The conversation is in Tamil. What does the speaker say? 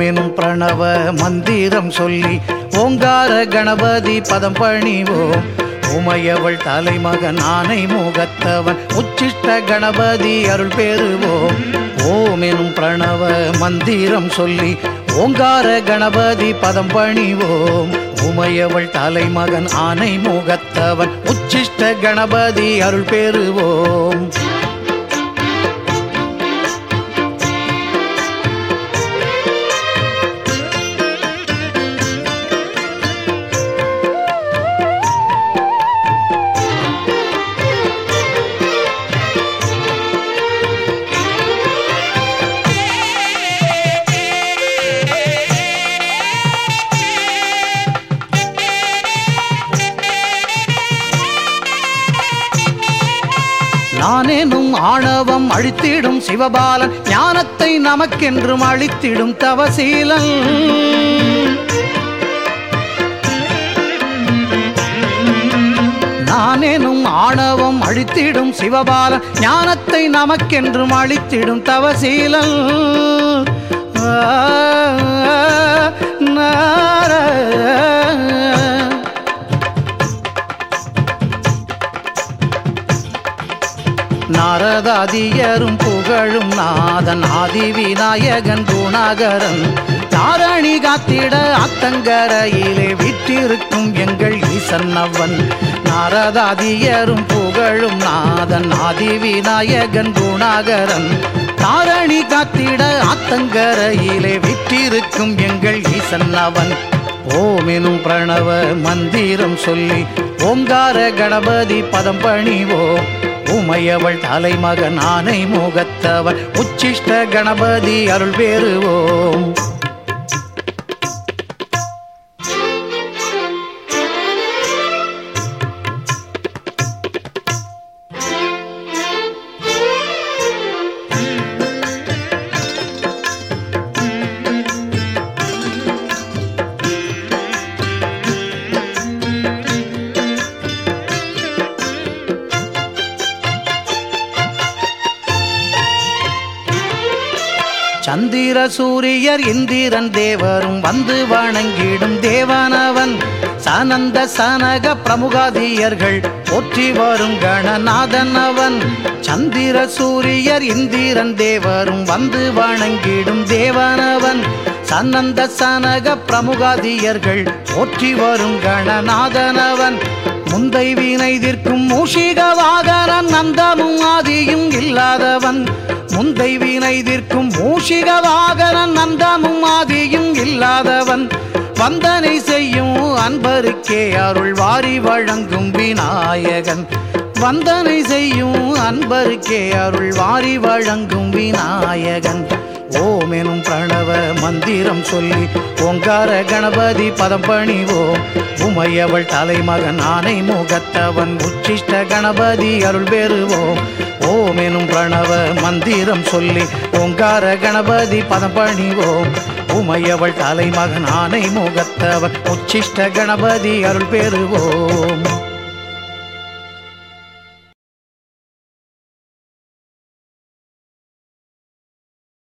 எனும் பிரணவ மந்திரம் சொல்லி ஓங்கார கணபதி பதம் பணிவோம் உமையவள் தலைமகன் ஆனை முகத்தவன் உச்சிஷ்ட கணபதி அருள் பெறுவோம் ஓம் எனும் பிரணவ மந்திரம் சொல்லி ஓங்கார கணபதி பதம் பணிவோம் உமையவள் தலைமகன் ஆனை முகத்தவன் உச்சிஷ்ட கணபதி அருள் பெறுவோம் நானேனும் ஆணவம் அழித்திடும் சிவபாலன் ஞானத்தை நமக்கென்றும் அழித்திடும் தவசீலன் நானேனும் ஆணவம் அழித்திடும் சிவபாலன் ஞானத்தை நமக்கென்றும் அழித்திடும் தவசீலன் ஆ, நார. நாரதாதியரும் புகழும் நாதன் ஆதி விநாயகன் குணாகரன் தாரணி காத்திட அத்தங்கரையிலே விற்றிருக்கும் எங்கள் ஈசன் அவன் நாரதாதியரும் புகழும் நாதன் ஆதி விநாயகன் குணாகரன் தாரணி காத்திட அத்தங்கரையிலே விற்றிருக்கும் எங்கள் ஈசன் அவன் ஓமெனும் பிரணவ மந்திரம் சொல்லி ஓங்கார கணபதி பதம் பணிவோம் உமையவள் தலைமகன் ஆனை முகத்தவன் உச்சிஷ்ட கணபதி அருள் பெறுவோம் சந்திர சூரியர் இந்திரன் தேவரும் வந்து வணங்கிடும் தேவனவன் சனந்த சனக பிரமுகாதியர்கள் போற்றி வரும் கணநாதன் அவன் சந்திர சூரியர் இந்திரன் தேவரும் வந்து வணங்கிடும் தேவனவன் சனந்த சனக பிரமுகாதியர்கள் போற்றி வரும் கணநாதனவன் முந்தை வினைதிற்கும் மூஷிக வாகனன் நந்தமும் ஆதியும் இல்லாதவன் முந்தை வினைதிற்கும் மூஷிக வாகனன் நந்தமும் ஆதியும் இல்லாதவன் வந்தனை செய்யும் அன்பருக்கே அருள் வாரி வழங்கும் விநாயகன் வந்தனை செய்யும் அன்பருக்கே அருள் வாரி வழங்கும் விநாயகன் ஓம் எனும் பிரணவ மந்திரம் சொல்லி ஓங்கார கணபதி பதம் பணிவோம் உமையவள் தலைமகன் ஆனை முகத்தவன் உச்சிஷ்ட கணபதி அருள் பெறுவோம் ஓம் எனும் பிரணவ மந்திரம் சொல்லி ஓங்கார கணபதி பதம் பணிவோம் உமையவள் தலைமகன் ஆனை முகத்தவன் உச்சிஷ்ட கணபதி அருள் பெறுவோம்